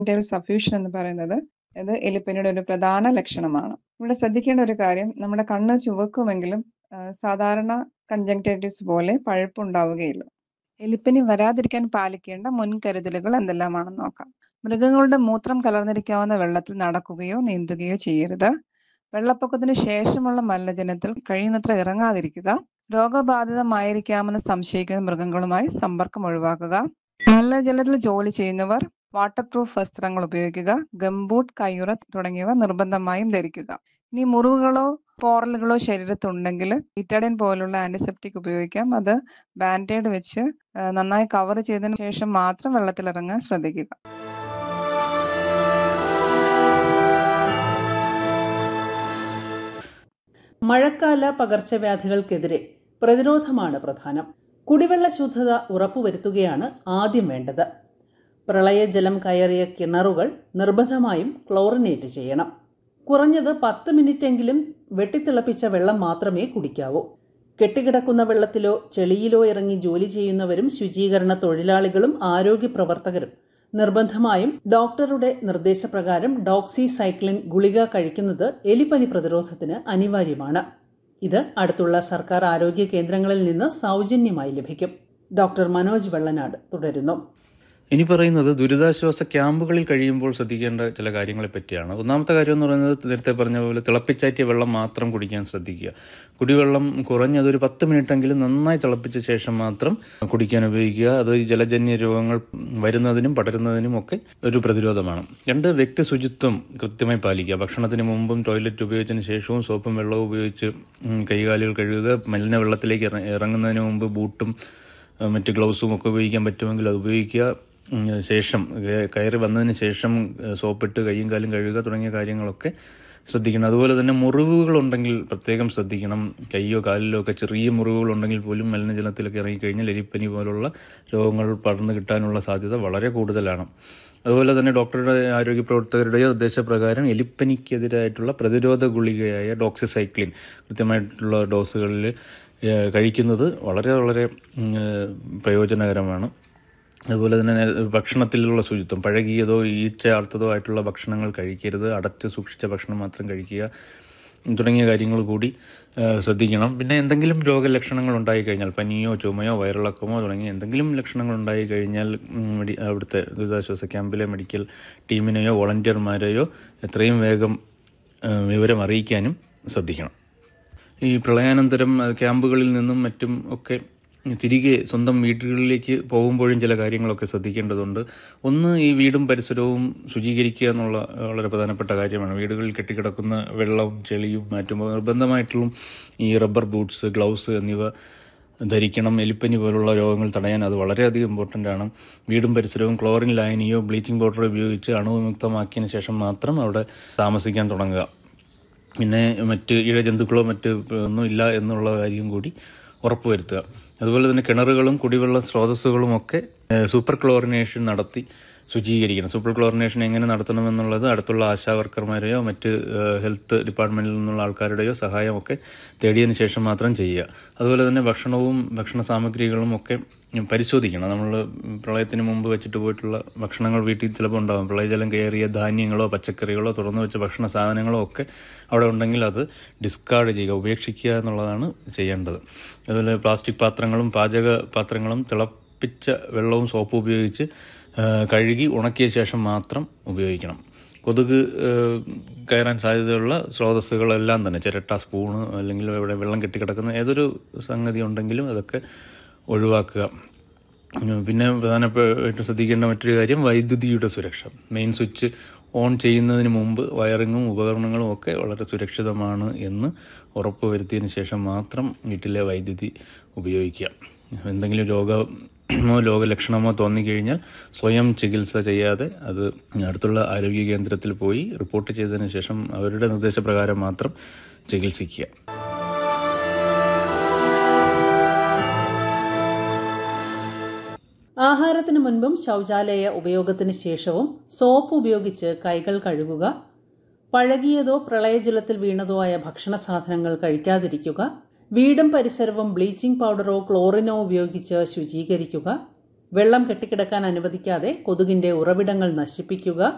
Tile സഫ്യൂഷൻ എന്ന് പറയുന്നത് ഇത് എലിപ്പനിയുടെ ഒരു പ്രധാന ലക്ഷണമാണ്. ഇവിടെ ശ്രദ്ധിക്കേണ്ട ഒരു കാര്യം നമ്മുടെ കണ്ണ് ചുവക്കുമെങ്കിലും ആഹ് സാധാരണ കൺജങ്ക്റ്റൈറ്റിസ് പോലെ പഴുപ്പുണ്ടാവുകയില്ല. എലിപ്പനി വരാതിരിക്കാൻ പാലിക്കേണ്ട മുൻകരുതലുകൾ എന്തെല്ലാമാണെന്ന് നോക്കാം. മൃഗങ്ങളുടെ മൂത്രം കലർന്നിരിക്കാവുന്ന വെള്ളത്തിൽ നടക്കുകയോ നീന്തുകയോ ചെയ്യരുത്. വെള്ളപ്പൊക്കത്തിന് ശേഷമുള്ള മലിനജലത്തിൽ കഴിയുന്നത്ര ഇറങ്ങാതിരിക്കുക. രോഗബാധിതമായിരിക്കാമെന്ന് സംശയിക്കുന്ന മൃഗങ്ങളുമായി സമ്പർക്കം ഒഴിവാക്കുക. മലിനജലത്തിൽ ജോലി ചെയ്യുന്നവർ വാട്ടർ പ്രൂഫ് വസ്ത്രങ്ങൾ ഉപയോഗിക്കുക. ഗംബൂട്ട്, കയ്യുറ തുടങ്ങിയവ നിർബന്ധമായും ധരിക്കുക. ഇനി മുറിവുകളോ പോറലുകളോ ശരീരത്തുണ്ടെങ്കിൽ ബീറ്റാഡിൻ പോലുള്ള ആന്റിസെപ്റ്റിക് ഉപയോഗിക്കാം. അത് ബാൻഡേഡ് വെച്ച് ആഹ് നന്നായി കവർ ചെയ്തതിന് ശേഷം മാത്രം വെള്ളത്തിലിറങ്ങാൻ ശ്രദ്ധിക്കുക. മഴക്കാല പകർച്ചവ്യാധികൾക്കെതിരെ പ്രതിരോധമാണ് പ്രധാനം കുടിവെള്ള ശുദ്ധത ഉറപ്പുവരുത്തുകയാണ് ആദ്യം വേണ്ടത് പ്രളയജലം കയറിയ കിണറുകൾ നിർബന്ധമായും ക്ലോറിനേറ്റ് ചെയ്യണം കുറഞ്ഞത് പത്ത് മിനിറ്റെങ്കിലും വെട്ടിത്തിളപ്പിച്ച വെള്ളം മാത്രമേ കുടിക്കാവൂ കെട്ടിക്കിടക്കുന്ന വെള്ളത്തിലോ ചെളിയിലോ ഇറങ്ങി ജോലി ചെയ്യുന്നവരും ശുചീകരണ തൊഴിലാളികളും ആരോഗ്യ പ്രവർത്തകരും നിർബന്ധമായും ഡോക്ടറുടെ നിർദ്ദേശപ്രകാരം ഡോക്സി സൈക്ലിൻ ഗുളിക കഴിക്കുന്നത് എലിപ്പനി പ്രതിരോധത്തിന് അനിവാര്യമാണ് ഇത് അടുത്തുള്ള സർക്കാർ ആരോഗ്യ കേന്ദ്രങ്ങളിൽ നിന്ന് സൗജന്യമായി ലഭിക്കും ഡോക്ടർ മനോജ് വെള്ളനാട് തുടരുന്നു ഇനി പറയുന്നത് ദുരിതാശ്വാസ ക്യാമ്പുകളിൽ കഴിയുമ്പോൾ ശ്രദ്ധിക്കേണ്ട ചില കാര്യങ്ങളെ പറ്റിയാണ് ഒന്നാമത്തെ കാര്യം എന്ന് പറയുന്നത് നേരത്തെ പറഞ്ഞ പോലെ തിളപ്പിച്ചാറ്റിയ വെള്ളം മാത്രം കുടിക്കാൻ ശ്രദ്ധിക്കുക കുടിവെള്ളം കുറഞ്ഞത് ഒരു പത്ത് മിനിറ്റെങ്കിലും നന്നായി തിളപ്പിച്ച ശേഷം മാത്രം കുടിക്കാൻ ഉപയോഗിക്കുക അത് ഈ ജലജന്യ രോഗങ്ങൾ വരുന്നതിനും പടരുന്നതിനും ഒക്കെ ഒരു പ്രതിരോധമാണ് രണ്ട് വ്യക്തി ശുചിത്വം കൃത്യമായി പാലിക്കുക ഭക്ഷണത്തിന് മുമ്പും ടോയ്ലറ്റ് ഉപയോഗിച്ചതിന് ശേഷവും സോപ്പും വെള്ളവും ഉപയോഗിച്ച് കൈകാലുകൾ കഴുകുക മലിന വെള്ളത്തിലേക്ക് ഇറങ്ങുന്നതിന് മുമ്പ് ബൂട്ടും മറ്റ് ഗ്ലൗസും ഒക്കെ ഉപയോഗിക്കാൻ പറ്റുമെങ്കിൽ അത് ഉപയോഗിക്കുക ശേഷം കയറി വന്നതിന് ശേഷം സോപ്പിട്ട് കൈയും കാലും കഴുകുക തുടങ്ങിയ കാര്യങ്ങളൊക്കെ ശ്രദ്ധിക്കണം അതുപോലെ തന്നെ മുറിവുകളുണ്ടെങ്കിൽ പ്രത്യേകം ശ്രദ്ധിക്കണം കയ്യോ കാലിലോ ഒക്കെ ചെറിയ മുറിവുകളുണ്ടെങ്കിൽ പോലും മലിനജലത്തിലൊക്കെ ഇറങ്ങിക്കഴിഞ്ഞാൽ എലിപ്പനി പോലുള്ള രോഗങ്ങൾ പടർന്നു കിട്ടാനുള്ള സാധ്യത വളരെ കൂടുതലാണ് അതുപോലെ തന്നെ ഡോക്ടറുടെ ആരോഗ്യ പ്രവർത്തകരുടെ നിർദ്ദേശപ്രകാരം എലിപ്പനിക്കെതിരായിട്ടുള്ള പ്രതിരോധ ഗുളികയായ ഡോക്സിസൈക്ലിൻ കൃത്യമായിട്ടുള്ള ഡോസുകളിൽ കഴിക്കുന്നത് വളരെ വളരെ പ്രയോജനകരമാണ് അതുപോലെ തന്നെ ഭക്ഷണത്തിലുള്ള ശുചിത്വം പഴകിയതോ ഈച്ച ആർത്തതോ ആയിട്ടുള്ള ഭക്ഷണങ്ങൾ കഴിക്കരുത് അടച്ച് സൂക്ഷിച്ച ഭക്ഷണം മാത്രം കഴിക്കുക തുടങ്ങിയ കാര്യങ്ങൾ കൂടി ശ്രദ്ധിക്കണം പിന്നെ എന്തെങ്കിലും രോഗലക്ഷണങ്ങൾ ഉണ്ടായി കഴിഞ്ഞാൽ പനിയോ ചുമയോ വയറിളക്കമോ തുടങ്ങിയ എന്തെങ്കിലും ലക്ഷണങ്ങൾ ഉണ്ടായി കഴിഞ്ഞാൽ മെഡി അവിടുത്തെ ദുരിതാശ്വാസ ക്യാമ്പിലെ മെഡിക്കൽ ടീമിനെയോ വോളണ്ടിയർമാരെയോ എത്രയും വേഗം വിവരം അറിയിക്കാനും ശ്രദ്ധിക്കണം ഈ പ്രളയാനന്തരം ക്യാമ്പുകളിൽ നിന്നും മറ്റും ഒക്കെ തിരികെ സ്വന്തം വീടുകളിലേക്ക് പോകുമ്പോഴും ചില കാര്യങ്ങളൊക്കെ ശ്രദ്ധിക്കേണ്ടതുണ്ട് ഒന്ന് ഈ വീടും പരിസരവും ശുചീകരിക്കുക എന്നുള്ള വളരെ പ്രധാനപ്പെട്ട കാര്യമാണ് വീടുകളിൽ കെട്ടിക്കിടക്കുന്ന വെള്ളവും ചെളിയും മാറ്റുമ്പോൾ നിർബന്ധമായിട്ടുള്ള ഈ റബ്ബർ ബൂട്ട്സ് ഗ്ലൗസ് എന്നിവ ധരിക്കണം എലിപ്പനി പോലുള്ള രോഗങ്ങൾ തടയാൻ അത് വളരെയധികം ഇമ്പോർട്ടൻ്റ് ആണ് വീടും പരിസരവും ക്ലോറിൻ ലായനിയോ ബ്ലീച്ചിങ് പൗഡറോ ഉപയോഗിച്ച് അണുവിമുക്തമാക്കിയതിന് ശേഷം മാത്രം അവിടെ താമസിക്കാൻ തുടങ്ങുക പിന്നെ മറ്റ് ഇഴജന്തുക്കളോ മറ്റ് ഒന്നും ഇല്ല എന്നുള്ള കാര്യം കൂടി ഉറപ്പുവരുത്തുക അതുപോലെ തന്നെ കിണറുകളും കുടിവെള്ള സ്രോതസ്സുകളും ഒക്കെ സൂപ്പർ ക്ലോറിനേഷൻ നടത്തി ശുചീകരിക്കണം സൂപ്പർ ക്ലോറിനേഷൻ എങ്ങനെ നടത്തണമെന്നുള്ളത് അടുത്തുള്ള ആശാ വർക്കർമാരെയോ മറ്റ് ഹെൽത്ത് ഡിപ്പാർട്ട്മെൻറ്റിൽ നിന്നുള്ള ആൾക്കാരുടെയോ സഹായമൊക്കെ തേടിയതിന് ശേഷം മാത്രം ചെയ്യുക അതുപോലെ തന്നെ ഭക്ഷണവും ഭക്ഷണ സാമഗ്രികളും ഒക്കെ പരിശോധിക്കണം നമ്മൾ പ്രളയത്തിന് മുമ്പ് വെച്ചിട്ട് പോയിട്ടുള്ള ഭക്ഷണങ്ങൾ വീട്ടിൽ ചിലപ്പോൾ ഉണ്ടാകും പ്രളയജലം കയറിയ ധാന്യങ്ങളോ പച്ചക്കറികളോ തുറന്നു വെച്ച ഭക്ഷണ സാധനങ്ങളോ ഒക്കെ അവിടെ ഉണ്ടെങ്കിൽ അത് ഡിസ്കാർഡ് ചെയ്യുക ഉപേക്ഷിക്കുക എന്നുള്ളതാണ് ചെയ്യേണ്ടത് അതുപോലെ പ്ലാസ്റ്റിക് പാത്രങ്ങളും പാചക പാത്രങ്ങളും തിളപ്പിച്ച വെള്ളവും സോപ്പും ഉപയോഗിച്ച് കഴുകി ഉണക്കിയ ശേഷം മാത്രം ഉപയോഗിക്കണം കൊതുക് കയറാൻ സാധ്യതയുള്ള സ്രോതസ്സുകളെല്ലാം തന്നെ ചിരട്ട സ്പൂണ് അല്ലെങ്കിൽ ഇവിടെ വെള്ളം കെട്ടിക്കിടക്കുന്ന ഏതൊരു സംഗതി ഉണ്ടെങ്കിലും അതൊക്കെ ഒഴിവാക്കുക പിന്നെ പ്രധാനപ്പെട്ട് ശ്രദ്ധിക്കേണ്ട മറ്റൊരു കാര്യം വൈദ്യുതിയുടെ സുരക്ഷ മെയിൻ സ്വിച്ച് ഓൺ ചെയ്യുന്നതിന് മുമ്പ് വയറിങ്ങും ഉപകരണങ്ങളും ഒക്കെ വളരെ സുരക്ഷിതമാണ് എന്ന് ഉറപ്പുവരുത്തിയതിന് ശേഷം മാത്രം വീട്ടിലെ വൈദ്യുതി ഉപയോഗിക്കുക എന്തെങ്കിലും രോഗമോ രോഗലക്ഷണമോ തോന്നിക്കഴിഞ്ഞാൽ സ്വയം ചികിത്സ ചെയ്യാതെ അത് അടുത്തുള്ള ആരോഗ്യ കേന്ദ്രത്തിൽ പോയി റിപ്പോർട്ട് ചെയ്തതിന് ശേഷം അവരുടെ നിർദ്ദേശപ്രകാരം മാത്രം ചികിത്സിക്കുക ആഹാരത്തിന് മുൻപും ശൗചാലയ ഉപയോഗത്തിന് ശേഷവും സോപ്പ് ഉപയോഗിച്ച് കൈകൾ കഴുകുക പഴകിയതോ പ്രളയജലത്തിൽ വീണതോ ആയ ഭക്ഷണ സാധനങ്ങൾ കഴിക്കാതിരിക്കുക വീടും പരിസരവും ബ്ലീച്ചിംഗ് പൗഡറോ ക്ലോറിനോ ഉപയോഗിച്ച് ശുചീകരിക്കുക വെള്ളം കെട്ടിക്കിടക്കാൻ അനുവദിക്കാതെ കൊതുകിന്റെ ഉറവിടങ്ങൾ നശിപ്പിക്കുക